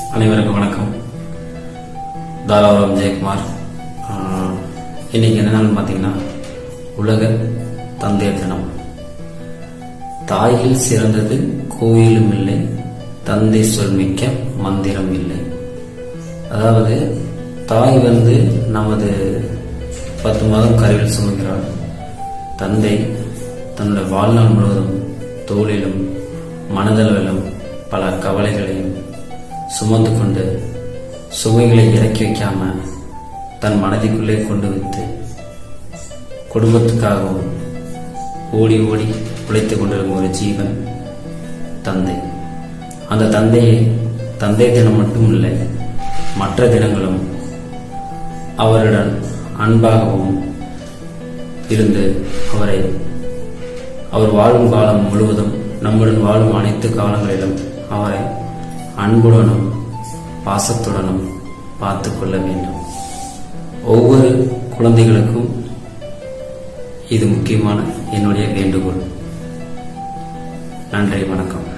அனைவருக்கும் வணக்கம் தாராபுரம் ஜெயக்குமார் ஆஹ், இன்னைக்கு என்ன நாள்னு பார்த்தீங்கன்னா உலக தந்தையர் தினம் தாயில் சிறந்தது கோயிலும் இல்லை தந்தை சொல்மிக்க மந்திரம் இல்லை அதாவது தாய் வந்து நமது பத்து மாதம் கருவில் சுமக்கிறாள் தந்தை தன்னுடைய வாழ்நாள் முழுவதும் தோளிலும் மனதளவிலும் பல கவலைகளையும் சுமந்து கொண்டு சுமைகளை இறக்கி வைக்காம தன் மனதிற்குள்ளே கொண்டு வைத்து குடும்பத்துக்காகவும் ஓடி ஓடி உழைத்துக் கொண்டிருக்கும் ஒரு ஜீவன் தந்தை அந்த தந்தையை தந்தை தினம் மட்டும் இல்லை மற்ற தினங்களும் அவருடன் அன்பாகவும் இருந்து அவரை அவர் வாழும் காலம் முழுவதும் நம்முடன் வாழும் அனைத்து காலங்களிலும் அவரை அன்புடனும் பாசத்துடனும் பார்த்து கொள்ள வேண்டும் ஒவ்வொரு குழந்தைகளுக்கும் இது முக்கியமான என்னுடைய வேண்டுகோள் நன்றி வணக்கம்